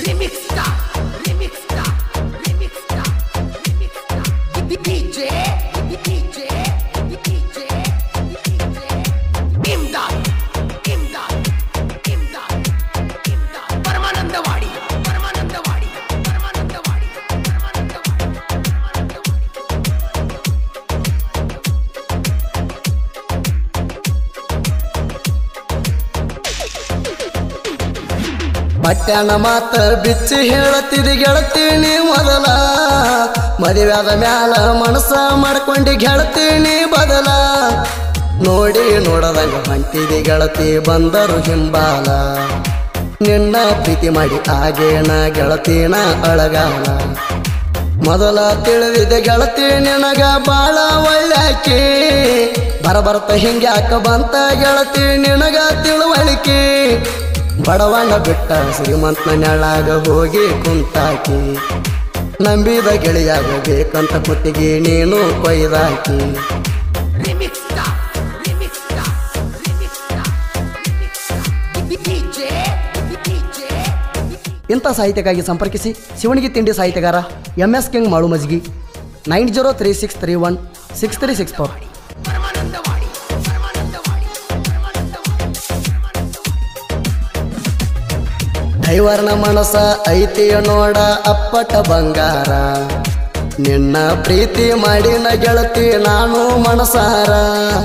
Remix star, remix star, remix star, remix star. DJ, DJ, DJ, DJ. Imdad, Imdad, Imdad, Imdad. Paramanandawadi Paramanandawadi Paramanandawadi Paramanandawadi Paramanandawadi ಪಟ್ಯಾಣ ಮಾತ ಬಿಚ್ಚಿ ಹೇಳತ್ತಿದಿ ಗೆಳತೀನಿ ಮೊದಲ ಮದುವೆಯಾದ ಮ್ಯಾಲ ಮನಸ್ಸ ಮಾಡ್ಕೊಂಡಿ ಗೆಳತೀನಿ ಬದಲ ನೋಡಿ ನೋಡದಂಗ ಹೊಂಟಿದಿ ಗೆಳತಿ ಬಂದರು ಹಿಂಬಾಲ ನಿನ್ನ ಪ್ರೀತಿ ಮಾಡಿ ಆಗೇನ ಗೆಳತಿನ ಅಳಗಾಲ ಮೊದಲ ತಿಳಿದಿದೆ ಗೆಳತಿ ನಿನಗ ಬಾಳ ಒಳ್ಳ್ಯಾಕಿ ಬರಬರ್ತ ಹಿಂಗ್ಯಾಕ ಬಂತ ಗೆಳತಿ ನಿನಗ ತಿಳುವಳಿಕೆ ಬಡವಣ್ಣ ಬಿಟ್ಟ ಶ್ರೀಮಂತನ ನೆಳಾಗ ಹೋಗಿ ಕುಂತಾಕಿ ನಂಬಿದ ಗೆಳೆಯಾಗ ಬೇಕಂತ ಕುತ್ತಿಗೆ ನೀನು ಕೊಯ್ದಾಕಿ Remix star, remix star, remix star, remix star. DJ, DJ, ಇಂಥ ಸಾಹಿತ್ಯಕ್ಕಾಗಿ ಸಂಪರ್ಕಿಸಿ ಶಿವಣಿಗೆ ತಿಂಡಿ ಸಾಹಿತ್ಯಗಾರ M S king Malu Majgi nine zero three six three one six three six four Paramanandawadi Paramanandawadi Paramanandawadi ದೈವರ್ನ ಮನಸ ಐತಿಯ ನೋಡ ಅಪ್ಪಟ ಬಂಗಾರ ನಿನ್ನ ಪ್ರೀತಿ ಮಾಡಿನ ಗೆಳತಿ ನಾನು ಮನಸಾರ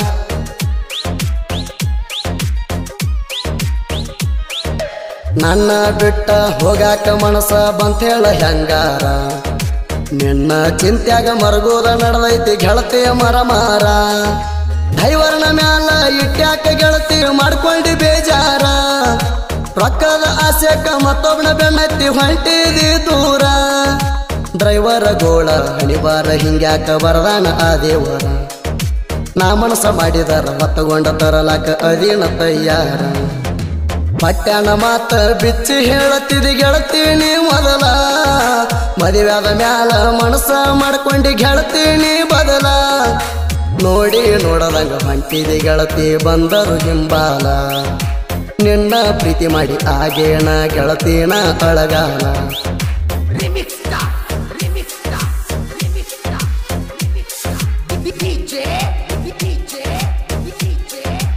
ನನ್ನ ಬಿಟ್ಟ ಹೋಗಾಕ ಮನಸ ಬಂತೇಳ ಹೆಂಗಾರ ನಿನ್ನ ಚಿಂತ್ಯಾಗ ಮರಗೋದ ನಡೆದೈತಿ ಗೆಳತಿಯ ಮರ ಮಾರ ದೈವರ್ನ ಮ್ಯಾಲ ಇಟ್ಯಾಕ ಗೆಳತಿ ಮಾಡ್ಕೊಂಡಿ ಬೇಜಾರ ರೊಕ್ಕದ ಆಸೆಕ ಮತ್ತೊಬ್ಬನ ಬೆನ್ನತ್ತಿ ಹೊಂಟಿದಿ ದೂರ ಡ್ರೈವರ ಗೋಳ ಹಣಿಬಾರ ಹಿಂಗ್ಯಾಕ ಬರದಾನ ಆ ದೇವರ ನಾ ಮನಸ ಮಾಡಿದಾರ ಹೊತ್ತಗೊಂಡ ತರಲಾಕ ಅಧೀನ ತಯ್ಯಾರ ಪಟ್ಯಾಣ ಮಾತ ಬಿಚ್ಚಿ ಹೇಳತ್ತಿದಿ ಗೆಳತೀನಿ ಮೊದಲ ಮದುವೆಯಾದ ಮ್ಯಾಲ ಮನಸ್ಸ ಮಾಡ್ಕೊಂಡಿ ಗೆಳತೀನಿ ಬದಲ ನೋಡಿ ನೋಡದಂಗ ಹೊಂಟಿದಿ ಗೆಳತಿ ಬಂದರು ಹಿಂಬಾಲ ನಿನ್ನ ಪ್ರೀತಿ ಮಾಡಿ ಆಗೇನ ಗೆಳತಿನ ಅಳಗಾಲ remix star, remix star, remix star, remix star. DJ, DJ, DJ,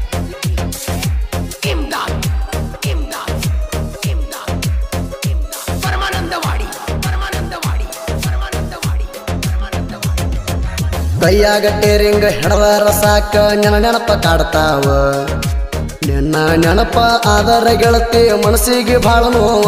Imdad, Imdad, Imdad, Imdad. Paramanandawadi Paramanandawadi Paramanandawadi Paramanandawadi ಕೈಯಾಗ ಟೇರಿಂಗ್ ಹೆಣದಾರ ಸಾಕ ನೆನ ನೆನಪ ಕಾಡ್ತಾವ ನಿನ್ನ ನೆನಪ ಆದರ ಗೆಳತಿ ಮನಸ್ಸಿಗೆ ಭಾಳ ನೋವ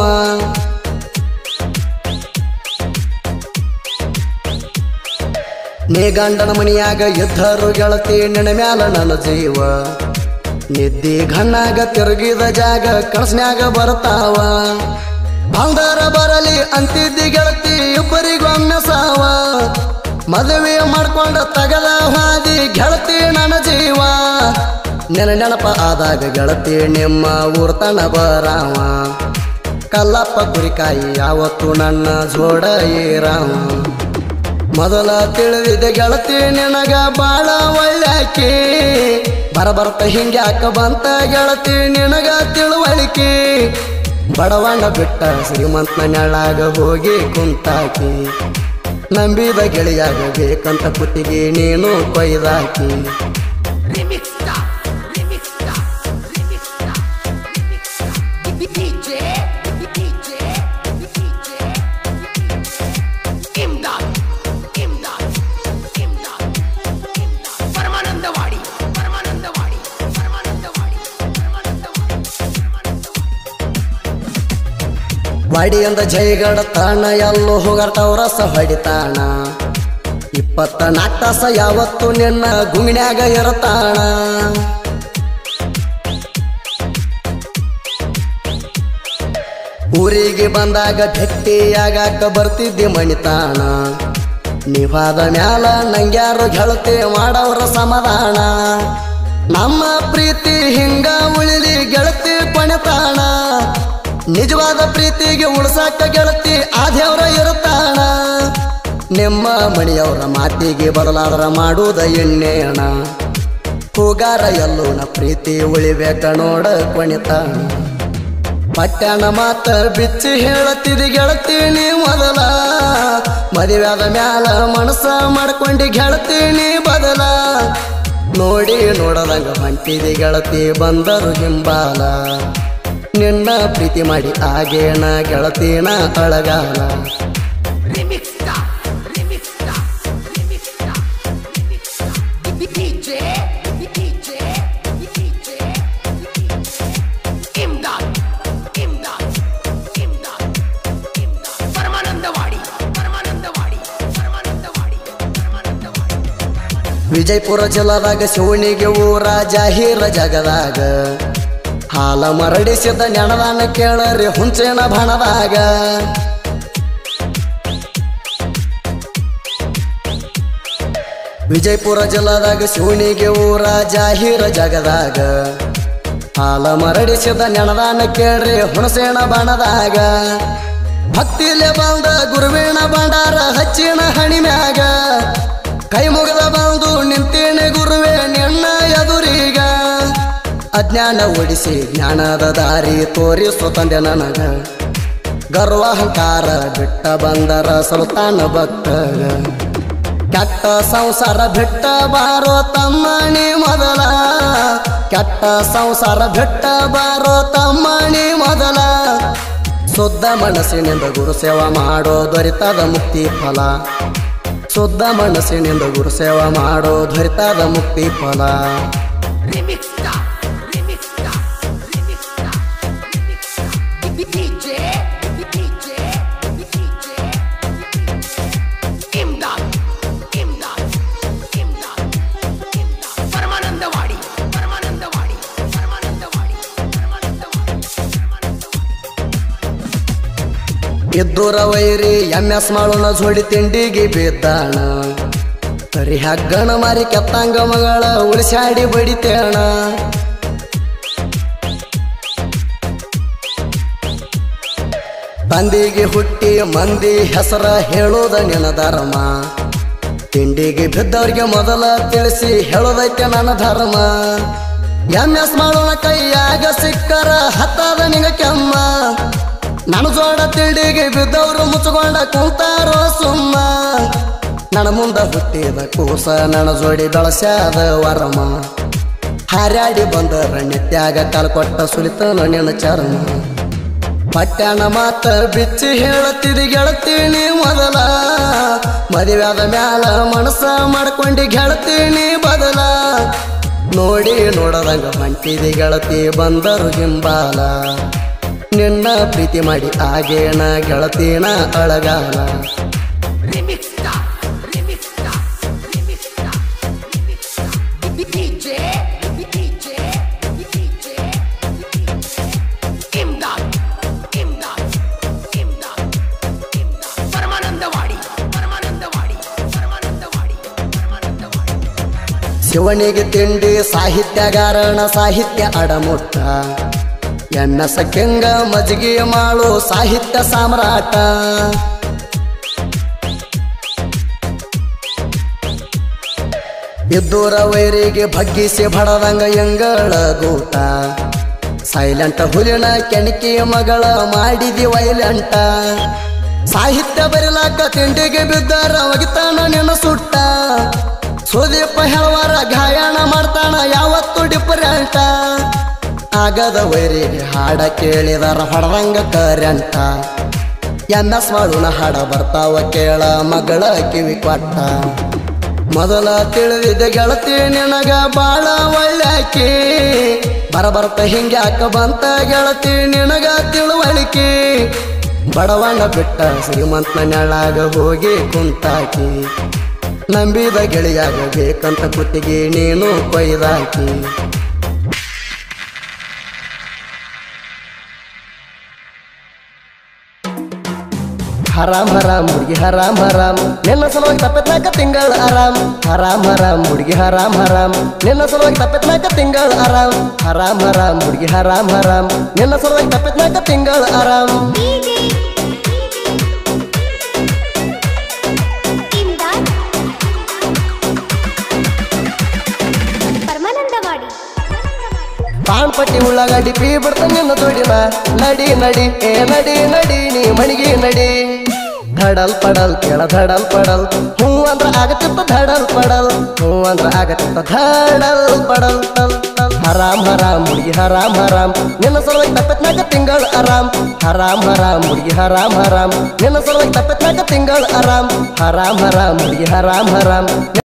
ನೀ ಗಂಡನ ಮನಿಯಾಗ ಇದ್ದರು ಗೆಳತಿ ನಿನ್ನ ಮ್ಯಾಲ ನನ್ನ ಜೀವ ನಿದ್ದಿ ಗಣ್ಣಾಗ ತಿರುಗಿದ ಜಾಗ ಕನಸ್ನ್ಯಾಗ ಬರ್ತಾವ ಬಂದರ ಬರಲಿ ಅಂತಿದ್ದಿ ಗೆಳತಿ ಇಬ್ಬರಿಗೊಮ್ಮೆ ಸಾವ ಮದುವೆ ಮಾಡ್ಕೊಂಡ ತಗದ ಹಾದಿ ಗೆಳತಿ ನನ್ನ ಜೀವ ನೆನ ನೆನಪ ಆದಾಗ ಗೆಳತಿ ನಿಮ್ಮ ಊರ್ತನ ಬರಾವ ಕಲ್ಲಪ್ಪ ಕುರಿಕಾಯಿ ಯಾವತ್ತು ನನ್ನ ಜೋಡ ಏರಾವ ಮೊದಲ ತಿಳಿದಿದೆ ಗೆಳತಿ ನಿನಗ ಬಾಳ ಒಳ್ಳ್ಯಾಕಿ ಬರಬರ್ತ ಹಿಂಗ್ಯಾಕ ಬಂತ ಗೆಳತಿ ನಿನಗ ತಿಳುವಳಿಕೆ ಬಡವಣ್ಣ ಬಿಟ್ಟ ಶ್ರೀಮಂತನ ನೆಳಾಗ ಹೋಗಿ ಕುಂತಾಕಿ ನಂಬಿದ ಗೆಳೆಯಾಗ ಬೇಕಂತ ಕುತ್ತಿಗೆ ನೀನು ಕೊಯ್ದಾಕಿ remix star, remix star, remix star, remix star. DJ, DJ, DJ, Imdad, Imdad, Imdad, Imdad. Paramanandawadi Paramanandawadi Paramanandawadi Paramanandawadi ವಾಡಿಯಿಂದ ಜೈಗಡ ತಾಣ ಎಲ್ಲೋ ಹೋಗರ್ತಾವ ರಸ ಹೊಡಿತಾಣ ಇಪ್ಪತ್ತ ನಾಲ್ಕು ತಾಸ ಯಾವತ್ತು ನಿನ್ನ ಗುಂಗಿನ್ಯಾಗ ಇರತಾಣ ಊರಿಗೆ ಬಂದಾಗ ಭಕ್ತಿಯಾಗಾಕ ಬರ್ತಿದ್ದಿ ಮಣಿತಾಣ ನಿವಾದ ಮ್ಯಾಲ ನಂಗ್ಯಾರು ಗೆಳತಿ ಮಾಡವ್ರ ಸಮಾಧಾನ ನಮ್ಮ ಪ್ರೀತಿ ಹಿಂಗ ಉಳಿಲಿ ಗೆಳತಿ ಕೊನೆತಾಣ ನಿಜವಾದ ಪ್ರೀತಿಗೆ ಉಳ್ಸಾಕ ಗೆಳತಿ ಆ ದೇವ್ರ ಇರುತ್ತಾಣ ನಿಮ್ಮ ಮಣಿಯವರ ಮಾತಿಗೆ ಬದಲಾದ್ರ ಮಾಡುವುದ ಎಣ್ಣೆಣ ಕೂಗಾರ ಎಲ್ಲೋಣ ಪ್ರೀತಿ ಉಳಿಬೇಕ ನೋಡ ಕೊಣಿತಾಣ ಪಟ್ಟಣ ಮಾತ ಬಿಚ್ಚಿ ಹೇಳತ್ತಿದಿ ಗೆಳತೀನಿ ಮೊದಲ ಮದುವೆಯಾದ ಮ್ಯಾಲ ಮನಸ್ಸ ಮಾಡ್ಕೊಂಡಿ ಗೆಳತೀನಿ ಬದಲ ನೋಡಿ ನೋಡದಂಗ ಹೊಂಟಿದಿ ಗೆಳತಿ ಬಂದರು ಹಿಂಬಾಲ ನಿನ್ನ ಪ್ರೀತಿ ಮಾಡಿ ಆಗೇಣ ಗೆಳತಿನ ಅಳಗಾಲ Remix star, remix star, remix star, remix star. DJ, DJ, DJ, Imdad, Imdad, Imdad, Imdad. Paramanandawadi Paramanandawadi Paramanandawadi Paramanandawadi Vijayapura ಜಿಲ್ಲಾದಾಗ ಶಿವನಿಗೆ ಊರ ಜಾಹೀರ ಜಗದಾಗ ಹಾಲ ಮರಡಿಸಿದ ನೆಣದಾನ ಕೇಳರಿ ಹುಂಚೇನ ಬಣದಾಗ ವಿಜಯಪುರ ಜಿಲ್ಲಾದಾಗ ಶಿವನಿಗೆ ಊರ ಜಾಹೀರ ಜಗದಾಗ ಹಾಲ ಮರಡಿಸಿದ ನೆಣದಾನ ಕೇಳ್ರಿ ಹುಣಸೇಣ ಬಣದಾಗ ಭಕ್ತಿಲೆ ಬಂದ ಗುರುವಿನ ಭಂಡಾರ ಹಚ್ಚಿನ ಹಣಿಮ್ಯಾಗ ಕೈ ಮುಗಿದ ಬಂದು ನಿಂತೇನೆ ಗುರುವೇ ನಿನ್ನ ಎದುರೀಗ ಅಜ್ಞಾನ ಓಡಿಸಿ ಜ್ಞಾನದ ದಾರಿ ತೋರಿಸು ತಂದೆ ನನಗ ಗರ್ವ ಅಹಂಕಾರ ಬಿಟ್ಟ ಬಂದರ ಸುಲ್ತಾನ ಭಕ್ತಗ ಕೆಟ್ಟ ಸಂಸಾರ ಬಿಟ್ಟ ಬಾರೋ ತಮ್ಮಣಿ ಮೊದಲ ಕೆಟ್ಟ ಸಂಸಾರ ಬಿಟ್ಟ ಬಾರೋ ತಮ್ಮಣಿ ಮೊದಲ ಶುದ್ಧ ಮನಸ್ಸಿನಿಂದ ಗುರು ಸೇವಾ ಮಾಡೋ ದೊರೆತದ ಮುಕ್ತಿ ಫಲ ಶುದ್ಧ ಮನಸ್ಸಿನಿಂದ ಗುರು ಸೇವಾ ಮಾಡೋ ದೊರೆತದ ಮುಕ್ತಿ ಫಲ Remix star, remix star, remix star, remix star. DJ, DJ, DJ, Imdad, Imdad, Imdad, Imdad. Paramanandawadi Paramanandawadi Paramanandawadi Paramanandawadi Paramanandawadi ಇದ್ದೂರ ವೈರಿ ಎಂ ಎಸ್ ಮಾಡೋಣ ಜೋಡಿ ತಿಂಡಿಗೆ ಬಿದ್ದಾಣ ಕರಿ ಹಗ್ಗಣ ಮಾರಿ ಕೆತ್ತಂಗ ಮಗಳ ಉಳಿಸಾಡಿ ಬಡಿತೇಣ ತಂದಿಗೆ ಹುಟ್ಟಿ ಮಂದಿ ಹೆಸರ ಹೇಳೋದ ನಿನ ಧರ್ಮ ತಿಂಡಿಗೆ ಬಿದ್ದವ್ರಿಗೆ ಮೊದಲ ತಿಳಿಸಿ ಹೇಳೋದೈತೆ ನನ್ನ ಧರ್ಮ ಎಂ ಎಸ್ ಮಾಡೋಣ ಕೈಯಾಗ ಸಿಕ್ಕರ ಹತ್ತದ ನಿಂಗ ಕೆಮ್ಮ ನನ್ನ ಜೋಡ ತಿಂಡಿಗೆ ಬಿದ್ದವರು ಮುಚ್ಕೊಂಡ ಕುಂತಾರೋ ಸುಮ್ಮ ನನ್ನ ಮುಂದ ಹುಟ್ಟಿದ ಕೂಸ ನನ್ನ ಜೋಡಿ ಬೆಳಸ್ಯಾದ ವರಮ ಹಾರ್ಯಾಡಿ ಬಂದರ ನಿತ್ಯಾಗ ಕಾಲ್ ಕೊಟ್ಟ ಸುಲಿತನ ನಿನ್ನ ಚರ್ಮ ಪಟ್ಟಣ ಮಾತ ಬಿಚ್ಚಿ ಹೇಳತ್ತಿದಿ ಗೆಳತೀನಿ ಮೊದಲ ಮದುವೆಯಾದ ಮ್ಯಾಲ ಮನಸ್ಸ ಮಾಡ್ಕೊಂಡಿ ಗೆಳತೀನಿ ಬದಲ ನೋಡಿ ನೋಡದಂಗ ಹೊಂಟಿದಿ ಗೆಳತಿ ಬಂದರು ಹಿಂಬಾಲ ನಿನ್ನ ಪ್ರೀತಿ ಮಾಡಿ ಆಗೇಣ ಗೆಳತಿನ ಅಳಗಾಲ Remix star, remix star, remix star, remix star. DJ, DJ, DJ, Imdad, Imdad, Imdad, Imdad. Paramanandawadi Paramanandawadi Paramanandawadi Paramanandawadi ಶಿವನಿಗೆ ತಿಂಡಿ ಸಾಹಿತ್ಯಗಾರಣ ಸಾಹಿತ್ಯ ಅಡಮುಟ್ಟ ಎನ್ನ ಸಕ್ಯಂಗ ಮಜ್ಗಿ ಮಾಳು ಸಾಹಿತ್ಯ ಸಾಮ್ರಾಟ ಇದ್ದೂರ ವೈರಿಗೆ ಭಗ್ಗಿಸಿ ಬಡದಂಗ ಎಂಗಳ ಗೂಟ ಸೈಲೆಂಟ್ ಹುಲಿನ ಕೆಣಕಿ ಮಗಳ ಮಾಡಿದಿ ವೈಲೆಂಟ ಸಾಹಿತ್ಯ ಬರಿಲಾಕ ತಿಂಡಿಗೆ ಬಿದ್ದರ ಒಗಿತಾನ ನಿನ್ನ ಸುಟ್ಟ ಸುದೀಪ ಹೇಳುವರ ಗಾಯನ ಮಾಡ್ತಾನ ಯಾವತ್ತು ಡಿಫರೆಂಟ ಆಗದ ವೈರಿಗೆ ಹಾಡ ಕೇಳಿದರ ಹೊಡದಂಗ ಕರೆಂಟ ಎನ್ ಎಸ್ ಮಾಡುಣ ಹಾಡ ಬರ್ತಾವ ಕೇಳ ಮಗಳ ಕಿವಿ ಕೊಟ್ಟ ಮೊದಲ ತಿಳಿದಿದ್ದ ಗೆಳತಿ ನಿನಗ ಬಾಳ ಒಳ್ಳೆಕಿ ಬರಬರ್ತ ಹಿಂಗ್ಯಾಕ ಬಂತ ಗೆಳತಿ ನಿನಗ ತಿಳುವಳಿಕೆ ಬಡವಣ್ಣ ಬಿಟ್ಟ ಶ್ರೀಮಂತನ ನೆಳಾಗ ಹೋಗಿ ಕುಂತಾಕಿ ನಂಬಿದ ಗೆಳೆಯಾಗ ಬೇಕಂತ ಕುತ್ತಿಗೆ ನೀನು ಕೊಯ್ದಾಕಿ ಹರಾಮ್ ಹರಾಮ್ ಹುಡುಗಿ ಹರಾಮ್ ಹರಾಮ್ ನಿನ್ನ ಸಲುವಾಗಿ ತಪ್ಪತ್ನಾಕ ತಿಂಗಳ ಆರಾಮ್ ಹರಾಮ್ ಹರಾಮ್ ಹುಡುಗಿ ಹರಾಮ್ ಹರಾಮ್ ನಿನ್ನ ಸಲುವಾಗಿ ತಪ್ಪತ್ನಾಕ ತಿಂಗಳ ಆರಾಮ್ ಹರಾಮ್ ಹರಾಮ್ ಹುಡುಗಿ ಹರಾಮ್ ಹರಾಮ್ ನಿನ್ನ ಸಲುವಾಗಿ ತಪ್ಪತ್ನಾಕ ತಿಂಗಳ ಆರಾಮ್ ಇಮ್ದಾದ್ ಪರಮಾನಂದವಾಡಿ ಪಾನ್ ಪಟ್ಟಿ ಉಳ್ಳ ಊರಾಗ ಡಿಪಿ ಬಿಡ್ತ ನಿನ್ನ ಜೋಡಿನ ನಡಿ ನಡಿ ಏ ನಡಿ ನಡಿ ನೀ ಮಣಿಗೆ ನಡಿ ಧಡಲ್ ಪಡಲ್ ಕೆಳ ಧಡಲ್ ಪಡಲ್ ಹೂ ಅಂದ್ರ ಆಗತ್ತಿತ್ತ ಧಡಲ್ ಪಡಲ್ ಹೂ ಅಂದ್ರ ಆಗತ್ತಿತ್ತ ಧಡಲ್ ಪಡಲ್ ಟಲ್ ಟಲ್ ಹರಾಮ್ ಹರಾಮ್ ಹುಡುಗಿ ಹರಾಮ್ ಹರಾಮ್ ನಿನ್ನ ಸಲುವಾಗಿ ತಪ್ಪತ್ನಾಕ ತಿಂಗಳ ಆರಾಮ್ ಹರಾಮ್ ಹರಾಮ್ ಹುಡುಗಿ ಹರಾಮ್ ಹರಾಮ್ ನಿನ್ನ ಸಲುವಾಗಿ ತಪ್ಪತ್ನಾಕ ತಿಂಗಳ ಆರಾಮ್ ಹರಾಮ್ ಹರಾಮ್ ಹುಡುಗಿ ಹರಾಮ್ ಹರಾಮ್